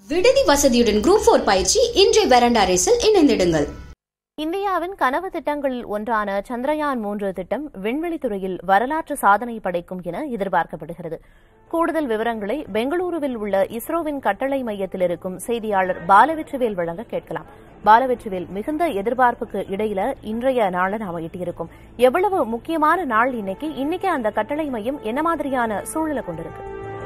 விடுதி வசதியுடன் group four பயிற்சி இன்றைய வெரண்டா ரேஸில் இணைந்திடுங்கள் இந்தியாவின் கனவு திட்டங்களில் ஒன்றான சந்திரயான் மூன்று திட்டம் விண்வெளித்துறையில் வரலாற்று சாதனை படைக்கும் என எதிர்பார்க்கப்படுகிறது கூடுதல் விவரங்களை பெங்களூருவில் உள்ள இஸ்ரோவின் கட்டளை மையத்தில் இருக்கும் செய்தியாளர் பாலவெற்றிவேல் வழங்க கேட்கலாம் பாலவெற்றிவேல் மிகுந்த எதிர்பார்ப்புக்கு இடையில இன்றைய நாளை நாம எட்டியிருக்கோம் எவ்வளவு முக்கியமான நாள் இன்னைக்கு இன்னைக்கு அந்த கட்டளை மையம் என்ன மாதிரியான சூழலை கொண்டிருக்கு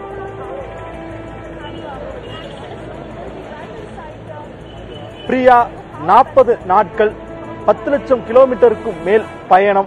பிரியா நாற்பது நாட்கள் பத்து லட்சம் கிலோமீட்டருக்கும் மேல் பயணம்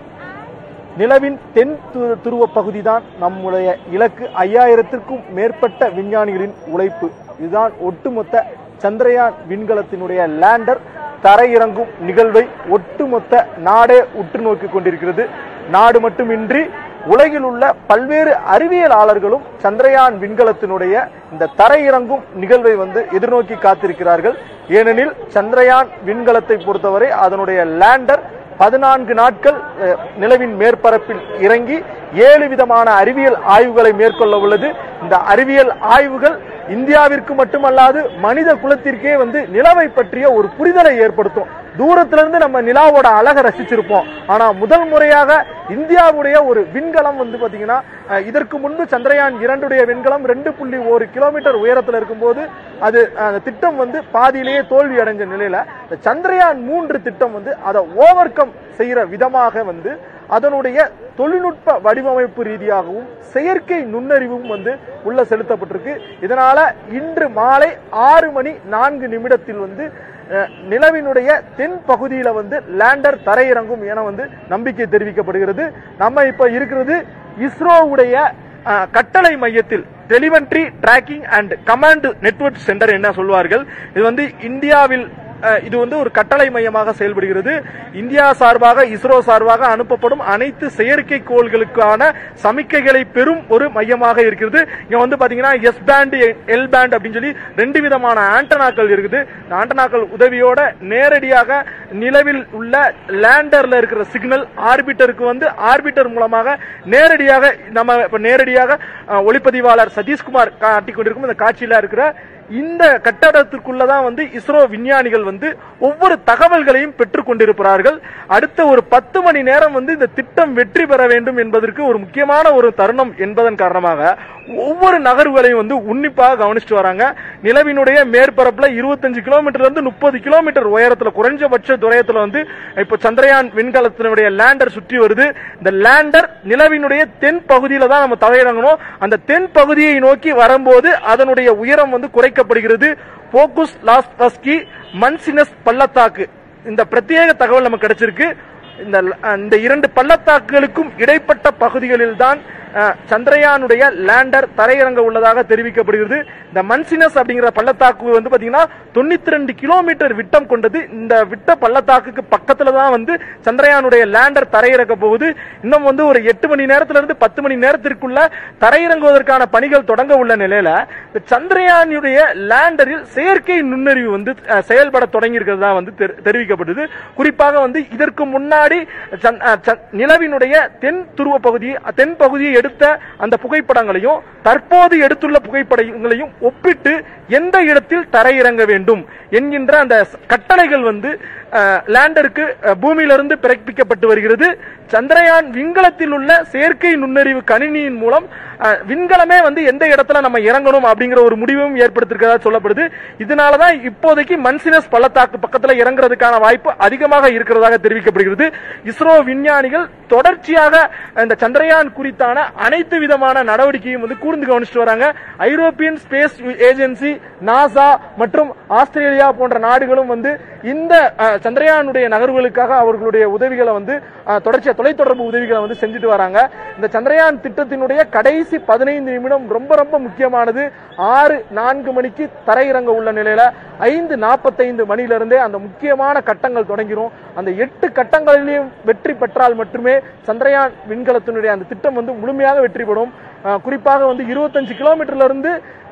நிலவின் தென் து- துருவ பகுதிதான் நம்முடைய இலக்கு ஐயாயிரத்திற்கும் மேற்பட்ட விஞ்ஞானிகளின் உழைப்பு இதுதான் ஒட்டுமொத்த சந்திரயான் விண்கலத்தினுடைய லேண்டர் தரையிறங்கும் நிகழ்வை ஒட்டுமொத்த நாடே உற்று நோக்கிக் கொண்டிருக்கிறது நாடு மட்டுமின்றி உலகில் உள்ள பல்வேறு அறிவியலாளர்களும் சந்திரயான் விண்கலத்தினுடைய இந்த தரையிறங்கும் நிகழ்வை வந்து எதிர்நோக்கி காத்திருக்கிறார்கள் ஏனெனில் சந்திரயான் விண்கலத்தை பொறுத்தவரை அதனுடைய லேண்டர் பதினான்கு நாட்கள் அஹ், நிலவின் மேற்பரப்பில் இறங்கி ஏழு விதமான அறிவியல் ஆய்வுகளை மேற்கொள்ள உள்ளது இந்த அறிவியல் ஆய்வுகள் இந்தியாவிற்கு மட்டுமல்லாது மனித குலத்திற்கே வந்து நிலவை பற்றிய ஒரு புரிதலை ஏற்படுத்தும் தூரத்துல இருந்து நம்ம நிலாவோட அழகை ரசிச்சிருப்போம் ஆனா முதல் முறையாக இந்தியாவுடைய ஒரு விண்கலம் வந்து பாத்தீங்கன்னா அஹ், இதற்கு முன்பு சந்திரயான் இரண்டுடைய விண்கலம் ரெண்டு புள்ளி ஒரு கிலோமீட்டர் உயரத்துல இருக்கும்போது அது அஹ், அந்த திட்டம் வந்து பாதியிலேயே தோல்வி அடைஞ்ச நிலையில இந்த சந்திரயான் மூன்று திட்டம் வந்து அதை ஓவர் கம் செய்யற விதமாக வந்து அதனுடைய தொழில்நுட்ப வடிவமைப்பு ரீதியாகவும் செயற்கை நுண்ணறிவும் வந்து உள்ள செலுத்தப்பட்டிருக்கு இதனால இன்று மாலை ஆறு மணி நான்கு நிமிடத்தில் வந்து அஹ், நிலவினுடைய தென் பகுதியில வந்து லேண்டர் தரையிறங்கும் என வந்து நம்பிக்கை தெரிவிக்கப்படுகிறது நம்ம இப்ப இருக்கிறது இஸ்ரோவுடைய அஹ், கட்டளை மையத்தில் telemetry tracking and command network centre என்ன சொல்வார்கள் இது வந்து இந்தியாவில் அஹ், இது வந்து ஒரு கட்டளை மையமாக செயல்படுகிறது இந்தியா சார்பாக இஸ்ரோ சார்பாக அனுப்பப்படும் அனைத்து செயற்கை கோள்களுக்கான சமிக்கைகளை பெறும் ஒரு மையமாக இருக்கிறது இங்க வந்து பாத்தீங்கன்னா எஸ் பேண்ட் எல் பேண்ட் அப்படின்னு சொல்லி ரெண்டு விதமான ஆண்டனாக்கள் இருக்குது இந்த ஆண்டனாக்கள் உதவியோட நேரடியாக நிலவில் உள்ள லேண்டர்ல இருக்கிற சிக்னல் ஆர்பிட்டருக்கு வந்து ஆர்பிட்டர் மூலமாக நேரடியாக நம்ம இப்ப நேரடியாக அஹ், ஒளிப்பதிவாளர் சதீஷ்குமார் காட்டிக் கொண்டிருக்கும் இந்த காட்சியில இருக்கிற இந்த கட்டடத்திற்குள்ளதான் வந்து இஸ்ரோ விஞ்ஞானிகள் வந்து ஒவ்வொரு தகவல்களையும் பெற்றுக் கொண்டிருக்கிறார்கள் அடுத்த ஒரு பத்து மணி நேரம் வந்து இந்த திட்டம் வெற்றி பெற வேண்டும் என்பதற்கு ஒரு முக்கியமான ஒரு தருணம் என்பதன் காரணமாக ஒவ்வொரு நகர்வுகளையும் வந்து உன்னிப்பாக கவனிச்சுட்டு வராங்க நிலவினுடைய மேற்பரப்புல இருபத்தஞ்சு கிலோமீட்டர்ல இருந்து முப்பது கிலோமீட்டர் உயரத்துல குறைஞ்சபட்ச துறையத்துல வந்து இப்போ சந்திரயான் விண்கலத்தினுடைய லேண்டர் சுற்றி வருது இந்த லேண்டர் நிலவினுடைய தென் பகுதியில தான் நம்ம தரையிறங்கணும் அந்த தென் பகுதியை நோக்கி வரும்போது அதனுடைய உயரம் வந்து குறைக்கப்படுகிறது போக்குஸ் லாஸ்பஸ்கி மன்சினஸ் பள்ளத்தாக்கு இந்த பிரத்யேக தகவல் நமக்கு கிடைச்சிருக்கு இந்த இந்த இரண்டு பள்ளத்தாக்குகளுக்கும் இடைப்பட்ட பகுதிகளில் தான் அஹ், சந்திரயானுடைய லேண்டர் தரையிறங்க உள்ளதாக தெரிவிக்கப்படுகிறது இந்த மன்சினஸ் அப்படிங்கிற பள்ளத்தாக்கு வந்து பாத்தீங்கன்னா தொண்ணூத்தி ரெண்டு கிலோமீட்டர் விட்டம் கொண்டது இந்த விட்ட பள்ளத்தாக்குக்கு பக்கத்துல தான் வந்து சந்திரயானுடைய லேண்டர் தரையிறக்க போகுது இன்னும் வந்து ஒரு எட்டு மணி நேரத்துல இருந்து பத்து மணி நேரத்திற்குள்ள தரையிறங்குவதற்கான பணிகள் தொடங்க உள்ள நிலையில இந்த சந்திரயானுடைய லேண்டரில் செயற்கை நுண்ணறிவு வந்து அஹ், செயல்பட தொடங்கி இருக்கிறதா வந்து தெரி- தெரிவிக்கப்பட்டது குறிப்பாக வந்து இதற்கு முன்னாடி சந்- அஹ், சந்- நிலவினுடைய தென் துருவ பகுதி தென் பகுதியை எடுத்த அந்த புகைப்படங்களையும் தற்போது எடுத்துள்ள புகைப்படங்களையும் ஒப்பிட்டு எந்த இடத்தில் தரையிறங்க வேண்டும் என்கின்ற அந்த ஸ்- கட்டளைகள் வந்து அஹ், லேண்டருக்கு அஹ், பூமியிலிருந்து பிறப்பிக்கப்பட்டு வருகிறது சந்திரயான் விண்கலத்தில் உள்ள செயற்கை நுண்ணறிவு கணினியின் மூலம் அஹ், விண்கலமே வந்து எந்த இடத்துல நம்ம இறங்கணும் அப்படிங்கிற ஒரு முடிவும் ஏற்படுத்திருக்கிறதா சொல்லப்படுது இதனாலதான் இப்போதைக்கு மன்சினஸ் பள்ளத்தாக்கு பக்கத்துல இறங்குறதுக்கான வாய்ப்பு அதிகமாக இருக்கிறதாக தெரிவிக்கப்படுகிறது இஸ்ரோ விஞ்ஞானிகள் தொடர்ச்சியாக இந்த சந்திரயான் குறித்தான அனைத்து விதமான நடவடிக்கையும் வந்து கூர்ந்து கவனிச்சுட்டு வராங்க ஐரோப்பியன் ஸ்பேஸ் ஏஜென்சி நாசா மற்றும் ஆஸ்திரேலியா போன்ற நாடுகளும் வந்து இந்த அஹ், சந்திரயானுடைய நகர்வுகளுக்காக அவர்களுடைய உதவிகளை வந்து அஹ், தொடர்ச்சியா தொலைத்தொடர்பு உதவிகளை வந்து செஞ்சுட்டு வராங்க இந்த சந்திரயான் திட்டத்தினுடைய கடைசி பதினைந்து நிமிடம் ரொம்ப ரொம்ப முக்கியமானது ஆறு நான்கு மணிக்கு தரையிறங்க உள்ள நிலையில ஐந்து நாற்பத்தைந்து மணியிலிருந்தே அந்த முக்கியமான கட்டங்கள் தொடங்கிரும் அந்த எட்டு கட்டங்களிலும் வெற்றி பெற்றால் மட்டுமே சந்திரயான் விண்கலத்தினுடைய அந்த திட்டம் வந்து முழுமையாக வெற்றி பெறும் அஹ், குறிப்பாக வந்து இருபத்தஞ்சு கிலோமீட்டர்ல இருந்து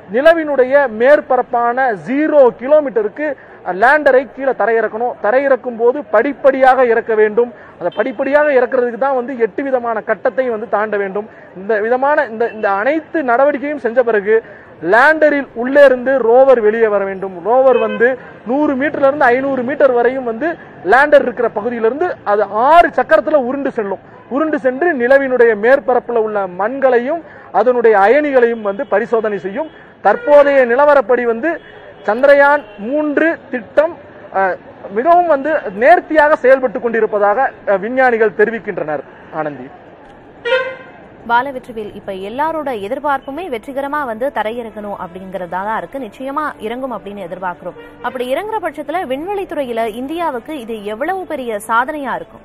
நிலவினுடைய மேற்பரப்பான ஜீரோ கிலோமீட்டருக்கு லேண்டரை கீழே தரையிறக்கணும் தரையிறக்கும் போது படிப்படியாக இறக்க வேண்டும் அந்த படிப்படியாக இறக்குறதுக்கு தான் வந்து எட்டு விதமான கட்டத்தை வந்து தாண்ட வேண்டும் இந்த விதமான இந்த இந்த அனைத்து நடவடிக்கையும் செஞ்ச பிறகு லேண்டரில் உள்ளே இருந்து ரோவர் வெளியே வர வேண்டும் ரோவர் வந்து நூறு மீட்டர்ல இருந்து ஐநூறு மீட்டர் வரையும் வந்து லேண்டர் இருக்கிற பகுதியிலிருந்து அது ஆறு சக்கரத்துல உருண்டு செல்லும் உருண்டு சென்று நிலவினுடைய மேற்பரப்புல உள்ள மண்களையும் அதனுடைய அயனிகளையும் வந்து பரிசோதனை செய்யும் தற்போதைய நிலவரப்படி வந்து சந்திரயான் மூன்று திட்டம் அஹ், மிகவும் வந்து நேர்த்தியாக செயல்பட்டு கொண்டிருப்பதாக அஹ், விஞ்ஞானிகள் தெரிவிக்கின்றனர் ஆனந்தி பாலவெற்றிவேல் இப்ப எல்லாரோட எதிர்பார்ப்புமே வெற்றிகரமா வந்து தரையிறக்கணும் அப்படிங்கறதா தான் இருக்கு நிச்சயமா இறங்கும் அப்படின்னு எதிர்பார்க்கிறோம் அப்படி இறங்குற பட்சத்துல விண்வெளித்துறையில இந்தியாவுக்கு இது எவ்வளவு பெரிய சாதனையா இருக்கும்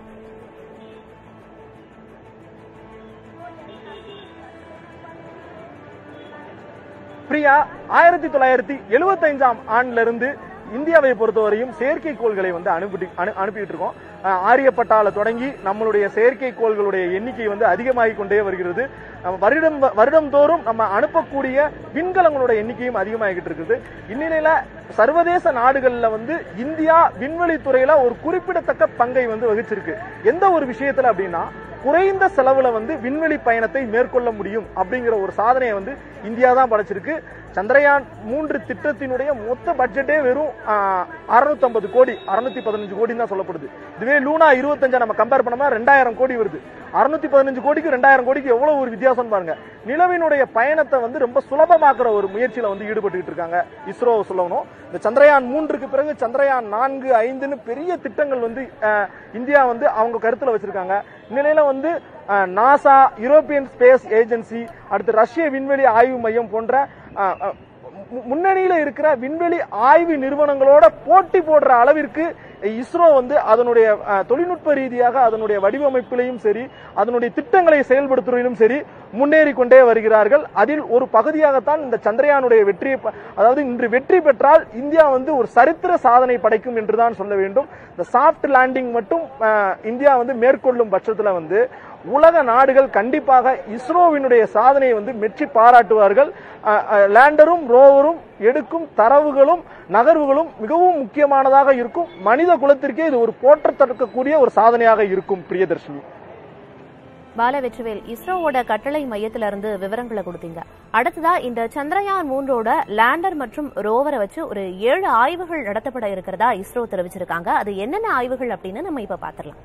பிரியா ஆயிரத்தி தொள்ளாயிரத்தி எழுபத்தைந்தாம் ஆண்டுல இருந்து இந்தியாவை பொறுத்தவரையும் செயற்கைக்கோள்களை வந்து அனுப்பி அனு அனுப்பிட்டு இருக்கோம் அஹ் ஆரியப்பட்டால தொடங்கி நம்மளுடைய செயற்கைக்கோள்களுடைய எண்ணிக்கை வந்து அதிகமாகிக் கொண்டே வருகிறது நம்ம வருடம் வருடம்தோறும் நம்ம அனுப்பக்கூடிய விண்கலங்களோட எண்ணிக்கையும் அதிகமாகிட்டு இருக்குது இந்நிலையில சர்வதேச நாடுகள்ல வந்து இந்தியா விண்வெளி துறையில ஒரு குறிப்பிடத்தக்க பங்கை வந்து வகிச்சிருக்கு எந்த ஒரு விஷயத்துல அப்படின்னா குறைந்த செலவுல வந்து விண்வெளி பயணத்தை மேற்கொள்ள முடியும் அப்படிங்கிற ஒரு சாதனையை வந்து இந்தியா தான் படைச்சிருக்கு சந்திரயான் மூன்று திட்டத்தினுடைய மொத்த பட்ஜெட்டே வெறும் அறுநூத்தி ஐம்பது கோடி அறுநூத்தி பதினஞ்சு கோடின்னு தான் சொல்லப்படுது இதுவே லூனா இருபத்தஞ்சா நம்ம கம்பேர் பண்ணோம்னா ரெண்டாயிரம் கோடி வருது அறுநூத்தி பதினஞ்சு கோடிக்கு ரெண்டாயிரம் கோடிக்கு எவ்வளவு ஒரு வித்தியாசம் பாருங்க நிலவினுடைய பயணத்தை வந்து ரொம்ப சுலபமாக்குற ஒரு முயற்சியில வந்து ஈடுபட்டுக்கிட்டு இருக்காங்க இஸ்ரோ சொல்லணும் இந்த சந்திரயான் மூன்றுக்கு பிறகு சந்திரயான் நான்கு ஐந்துன்னு பெரிய திட்டங்கள் வந்து அஹ், இந்தியா வந்து அவங்க கருத்துல வச்சிருக்காங்க இந்நிலையில வந்து அஹ், நாசா யூரோப்பியன் ஸ்பேஸ் ஏஜென்சி அடுத்து ரஷ்ய விண்வெளி ஆய்வு மையம் போன்ற அஹ், அஹ், மு- முன்னணியில இருக்கிற விண்வெளி ஆய்வு நிறுவனங்களோட போட்டி போடுற அளவிற்கு இஸ்ரோ வந்து அதனுடைய அஹ், தொழில்நுட்ப ரீதியாக அதனுடைய வடிவமைப்பிலையும் சரி அதனுடைய திட்டங்களை செயல்படுத்துவதிலும் சரி முன்னேறி கொண்டே வருகிறார்கள் அதில் ஒரு பகுதியாகத்தான் இந்த சந்திரயானுடைய வெற்றியை ப- அதாவது இன்று வெற்றி பெற்றால் இந்தியா வந்து ஒரு சரித்திர சாதனை படைக்கும் என்றுதான் சொல்ல வேண்டும் இந்த சாஃப்ட் லேண்டிங் மட்டும் அஹ், இந்தியா வந்து மேற்கொள்ளும் பட்சத்துல வந்து உலக நாடுகள் கண்டிப்பாக இஸ்ரோவினுடைய சாதனையை வந்து மெச்சி பாராட்டுவார்கள் அஹ், அஹ், லேண்டரும் ரோவரும் எடுக்கும் தரவுகளும் நகர்வுகளும் மிகவும் முக்கியமானதாக இருக்கும் மனித குலத்திற்கே இது ஒரு போற்றத்தக்கக்கூடிய ஒரு சாதனையாக இருக்கும் பிரியதர்ஷினி பாலவெற்றிவேல் இஸ்ரோவோட கட்டளை மையத்துல இருந்து விவரங்களை கொடுத்தீங்க அடுத்ததா இந்த சந்திரயான் மூன்றோட லேண்டர் மற்றும் ரோவரை வச்சு ஒரு ஏழு ஆய்வுகள் நடத்தப்பட இருக்கிறதா இஸ்ரோ தெரிவிச்சிருக்காங்க அது என்னென்ன ஆய்வுகள் அப்படின்னு நம்ம இப்ப பாத்திரலாம்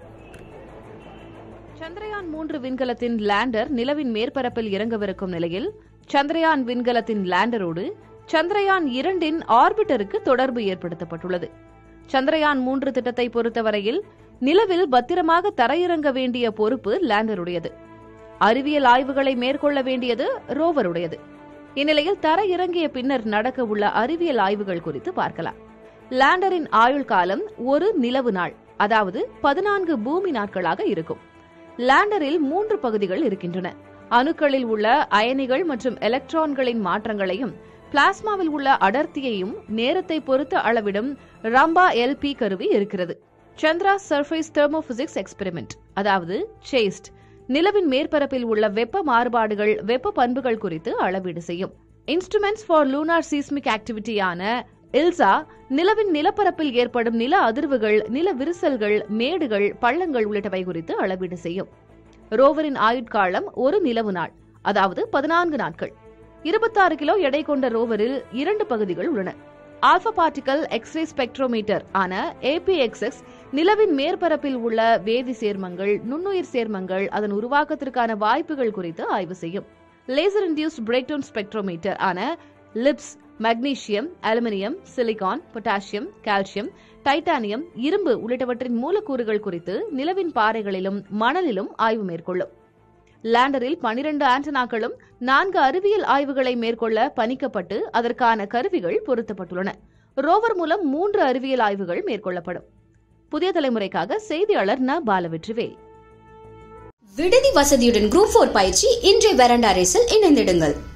சந்திரயான் மூன்று விண்கலத்தின் லேண்டர் நிலவின் மேற்பரப்பில் இறங்கவிருக்கும் நிலையில் சந்திரயான் விண்கலத்தின் லேண்டரோடு சந்திரயான் இரண்டின் ஆர்பிட்டருக்கு தொடர்பு ஏற்படுத்தப்பட்டுள்ளது சந்திரயான் மூன்று திட்டத்தை பொறுத்தவரையில் நிலவில் பத்திரமாக தரையிறங்க வேண்டிய பொறுப்பு லேண்டருடையது அறிவியல் ஆய்வுகளை மேற்கொள்ள வேண்டியது ரோவருடையது இந்நிலையில் தரையிறங்கிய பின்னர் நடக்க உள்ள அறிவியல் ஆய்வுகள் குறித்து பார்க்கலாம் லேண்டரின் ஆயுள் காலம் ஒரு நிலவு நாள் அதாவது பதினான்கு பூமி நாட்களாக இருக்கும் லேண்டரில் மூன்று பகுதிகள் இருக்கின்றன அணுக்களில் உள்ள அயனிகள் மற்றும் எலக்ட்ரான்களின் மாற்றங்களையும் பிளாஸ்மாவில் உள்ள அடர்த்தியையும் நேரத்தை பொறுத்து அளவிடும் ரம்பா எல்பி கருவி இருக்கிறது சந்திரா சர்ஃபேஸ் தெர்மோபிசிக்ஸ் எக்ஸ்பெரிமெண்ட் அதாவது சேஸ்ட் நிலவின் மேற்பரப்பில் உள்ள வெப்ப மாறுபாடுகள் வெப்ப பண்புகள் குறித்து அளவீடு செய்யும் இன்ஸ்ட்ருமெண்ட்ஸ் ஃபார் லூனார் சீஸ்மிக் ஆக்டிவிட்டியான இல்சா நிலவின் நிலப்பரப்பில் ஏற்படும் நில அதிர்வுகள் நில விரிசல்கள் மேடுகள் பள்ளங்கள் உள்ளிட்டவை குறித்து அளவீடு செய்யும் ரோவரின் ஆயுட்காலம் ஒரு நிலவு நாள் அதாவது பதினான்கு நாட்கள் இருபத்தாறு கிலோ எடை கொண்ட ரோவரில் இரண்டு பகுதிகள் உள்ளன ஆல்பா பார்ட்டிகல் எக்ஸ்ரே ஸ்பெக்ட்ரோமீட்டர் ஆன ஏபிஎக்ஸ்எக்ஸ் நிலவின் மேற்பரப்பில் உள்ள வேதி சேர்மங்கள் நுண்ணுயிர் சேர்மங்கள் அதன் உருவாக்கத்திற்கான வாய்ப்புகள் குறித்து ஆய்வு செய்யும் laser induced break down spectrometer ஆன LIBS magnesium aluminium silicon potassium calcium titanium இரும்பு உள்ளிட்டவற்றின் மூலக்கூறுகள் குறித்து நிலவின் பாறைகளிலும் மணலிலும் ஆய்வு மேற்கொள்ளும் லேண்டரில் பனிரெண்டு ஆண்டனாக்களும் நான்கு அறிவியல் ஆய்வுகளை மேற்கொள்ள பணிக்கப்பட்டு அதற்கான கருவிகள் பொருத்தப்பட்டுள்ளன ரோவர் மூலம் மூன்று அறிவியல் ஆய்வுகள் மேற்கொள்ளப்படும் புதிய தலைமுறைக்காக செய்தியாளர் ந பாலவெற்றிவேல் விடுதி வசதியுடன் குரூப் போர் பயிற்சி இன்றைய வெரண்டா ரேஸில் இணைந்திடுங்கள்